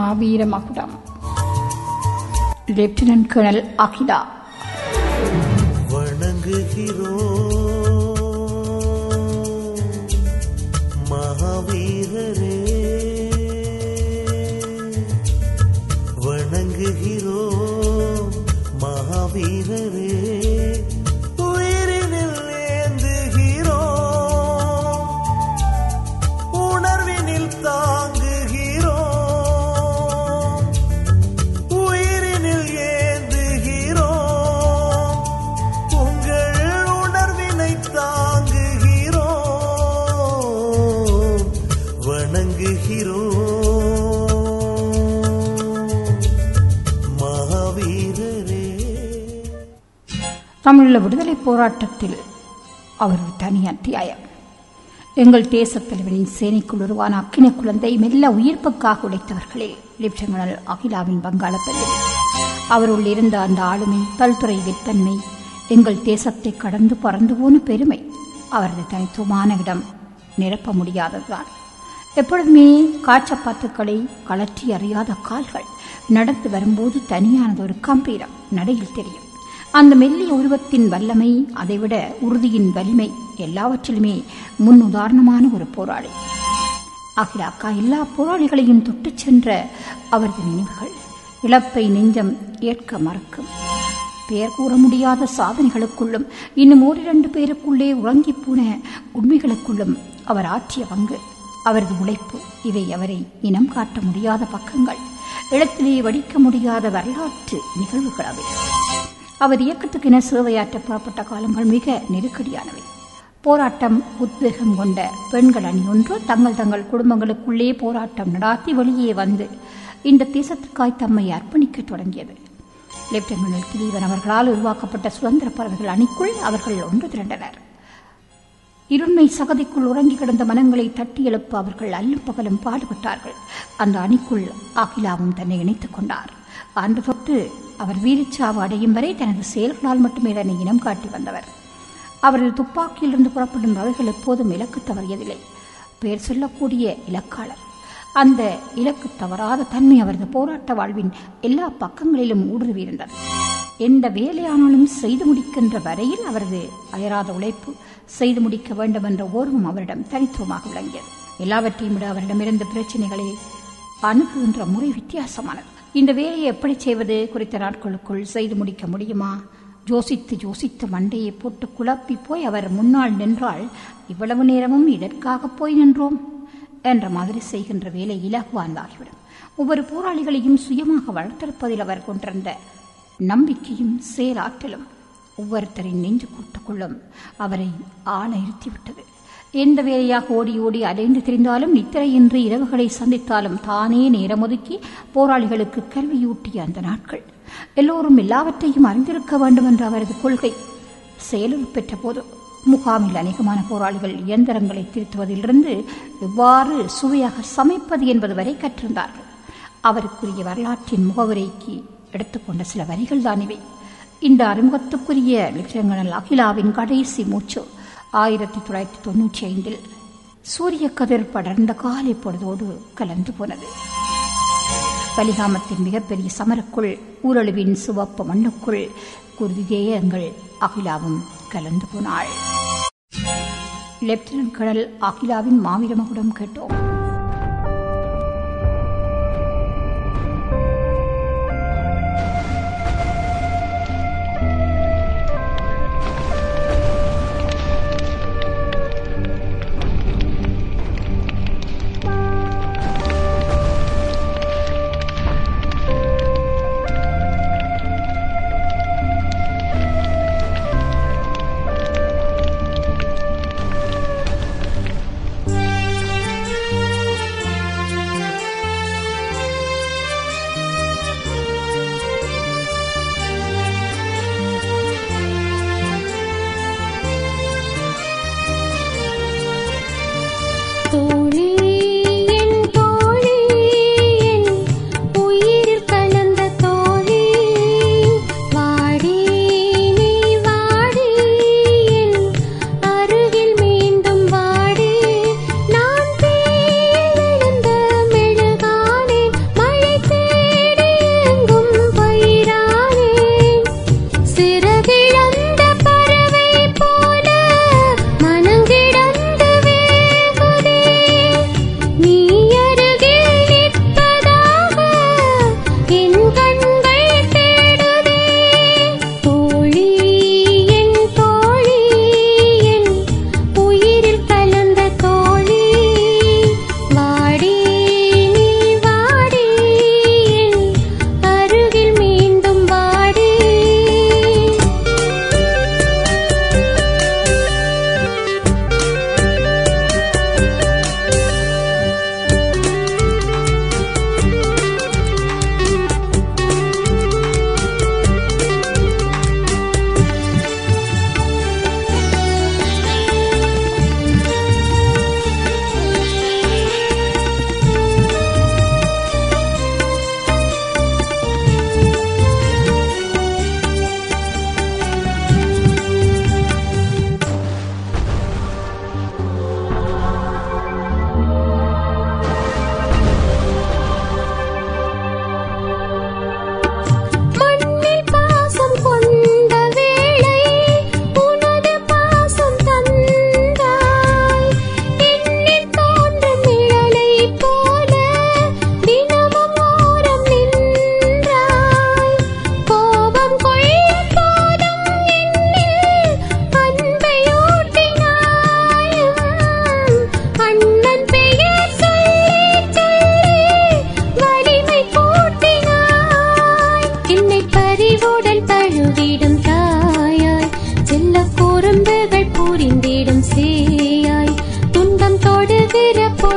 மாவீர மகுடம் lieutenant colonel Akila வணங்குகிறோம் மகாவீரரே வணங்குகிறோம் மகாவீரரே உயிரினில் ஏந்துகிறோம் உணர்வினில் தாங்குகிறோம் உயிரினில் ஏந்துகிறோம் உங்கள் உணர்வினை தாங்குகிறோம் வணங்குகிறோம் மகாவீரரே தமிழீழ விடுதலை போராட்டத்தில் அவர் ஒரு தனி அத்தியாயம் எங்கள் தேசத் தலைவரின் சேனைக்குள் உருவான அக்கினி குழந்தை மெல்ல உயிர்ப்புக்காக உழைத்தவர்களே லெப்டினல் அகிலாவின் வங்காள பெல்லை அவருள் இருந்த அந்த ஆளுமை பல்துறை விற்பன்மை எங்கள் தேசத்தை கடந்து பறந்து போன பெருமை அவரது தனித்துவமான இடம் நிரப்ப முடியாததுதான் எப்பொழுதுமே காய்ச்சப்பாத்துக்களை கலற்றி அறியாத கால்கள் நடந்து வரும்போது தனியானது ஒரு கம்பீரம் நடையில் தெரியும் அந்த மெல்லிய உருவத்தின் வல்லமை அதைவிட உறுதியின் வலிமை எல்லாவற்றிலுமே முன் உதாரணமான ஒரு போராளி அகிலாக்கா எல்லா போராளிகளையும் தொட்டுச் சென்ற அவரது நினைவுகள் இழப்பை நெஞ்சம் ஏற்க மறக்கும் பெயர் கூற முடியாத சாதனைகளுக்குள்ளும் இன்னும் ஓரிரண்டு பேருக்குள்ளே உறங்கிப் போன உண்மைகளுக்குள்ளும் அவர் ஆற்றிய பங்கு அவரது உழைப்பு இவை அவரை இனம் காட்ட முடியாத பக்கங்கள் இடத்திலே வடிக்க முடியாத வரலாற்று நிகழ்வுகள் அவை அவர் இயக்கத்துக்கென சேவையாற்ற புறப்பட்ட காலங்கள் மிக நெருக்கடியானவை போராட்டம் உத்வேகம் கொண்ட பெண்கள் அணி ஒன்று தங்கள் தங்கள் குடும்பங்களுக்குள்ளே போராட்டம் நடாத்தி வெளியே வந்து இந்த தேசத்துக்காய் தம்மை அர்ப்பணிக்க தொடங்கியது லெப்டினன்ட் திலீபன் அவர்களால் உருவாக்கப்பட்ட சுதந்திர பறவைகள் அணிக்குள் அவர்கள் ஒன்று திரண்டனர் இருண்மை சகதிக்குள் உறங்கி கிடந்த மனங்களை தட்டி எழுப்ப அவர்கள் அல்லும் பகலும் பாடுபட்டார்கள் அந்த அணிக்குள் அகிலாவும் தன்னை இணைத்துக் கொண்டார் அன்று தொட்டு அவர் வீரச்சாவு அடையும் வரை தனது செயல்களால் மட்டுமே தன்னை இனம் காட்டி வந்தவர் அவரது துப்பாக்கியிலிருந்து புறப்படும் ரவைகள் எப்போதும் இலக்கு தவறியதில்லை பெயர் சொல்லக்கூடிய இலக்காளர் அந்த இலக்கு தவறாத தன்மை அவரது போராட்ட வாழ்வின் எல்லா பக்கங்களிலும் ஊடுருவியிருந்தது எந்த வேலையானாலும் செய்து முடிக்கின்ற வரையில் அவரது அயராத உழைப்பு செய்து முடிக்க வேண்டும் என்ற ஓர்வம் அவரிடம் தனித்துவமாக விளங்கியது எல்லாவற்றையும் விட அவரிடமிருந்த பிரச்சனைகளை அணுகுகின்ற முறை வித்தியாசமானது இந்த வேலையை எப்படி செய்வது குறித்த நாட்களுக்குள் செய்து முடிக்க முடியுமா யோசித்து யோசித்து மண்டையை போட்டு குழப்பி போய் அவர் முன்னால் நின்றால் இவ்வளவு நேரமும் இதற்காக போய் நின்றோம் என்ற மாதிரி செய்கின்ற வேலை இலகுவானதாகிவிடும் ஒவ்வொரு போராளிகளையும் சுயமாக வளர்த்தெடுப்பதில் அவர் கொண்டிருந்த நம்பிக்கையும் செயலாற்றலும் ஒவ்வொருத்தரின் நெஞ்சு கூட்டுக்குள்ளும் அவரை ஆள இருத்திவிட்டது எந்த வேலையாக ஓடி ஓடி அலைந்து திரிந்தாலும் நித்திரையின்றி இரவுகளை சந்தித்தாலும் தானே நேரம் ஒதுக்கி போராளிகளுக்கு கல்வியூட்டிய அந்த நாட்கள் எல்லோரும் எல்லாவற்றையும் அறிந்திருக்க வேண்டும் என்ற அவரது கொள்கை செயலில் பெற்ற போது முகாமில் அநேகமான போராளிகள் இயந்திரங்களை திருத்துவதிலிருந்து எவ்வாறு சுவையாக சமைப்பது என்பது வரை கற்றிருந்தார்கள் அவருக்குரிய வரலாற்றின் முகவுரைக்கு எடுத்துக்கொண்ட சில வரிகள் தான் இவை இந்த அறிமுகத்துக்குரிய லெப்டினல் அகிலாவின் கடைசி மூச்சு ஆயிரத்தி தொள்ளாயிரத்தி தொன்னூற்றி ஐந்தில் சூரிய கதிர் படர்ந்த காலை பொழுதோடு கலந்து போனது பலிகாமத்தின் மிகப்பெரிய சமருக்குள் ஊரழுவின் சிவப்பு மண்ணுக்குள் குருதிதேயங்கள் அகிலாவும் கலந்து போனாள் லெப்டினன்ட் கர்னல் அகிலாவின் மாவீரமகுடம் கேட்டோம் வணங்குகிறோம்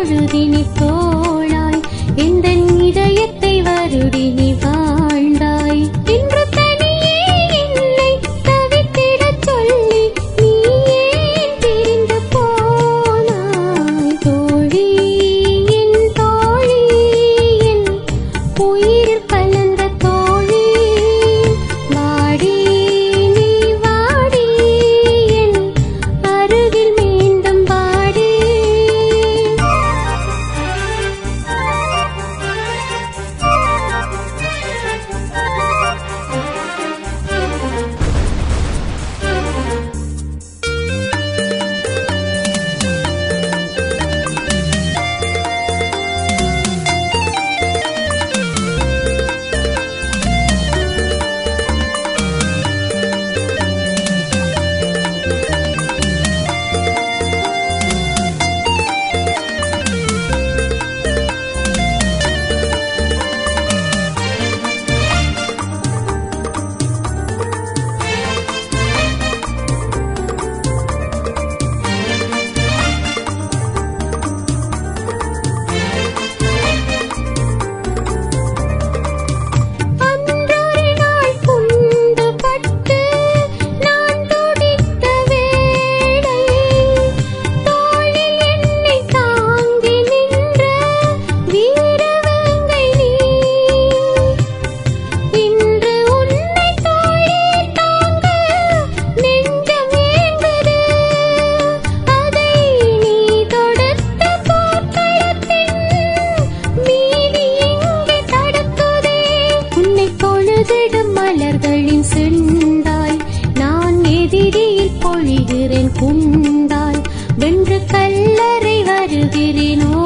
கருதி நீ தோளாய் எந்த இதயத்தை வருடி நீ வாழ்ந்தாய் இன்று தனியே என்னை தவித்திடச் சொல்லி நீ ஏன் பிரிந்து போனாய் தோழி என் தோழி என் உயிர் கலந்த தோழி வாடி நீ வாடி என் அருகில் மீண்டும் வாடி அன்றொரு நாள் குண்டு பட்டு நான் துடித்த வேளை தோளில் என்னை தாங்கி நின்ற வீரவேங்கை நீ இன்று உன்னை தோளில் தாங்க நெஞ்சம் ஏங்குது அதை நீ தொடுத்த போர்க்களத்தின் மீதி எங்கே தடுக்குதே உன்னை பொழுதிடும் மலர்களின் செண்டாய் நான் எதிரியில் பொழிகிறேன் குண்டாய் வென்று கல்லறை வருகிறேனோ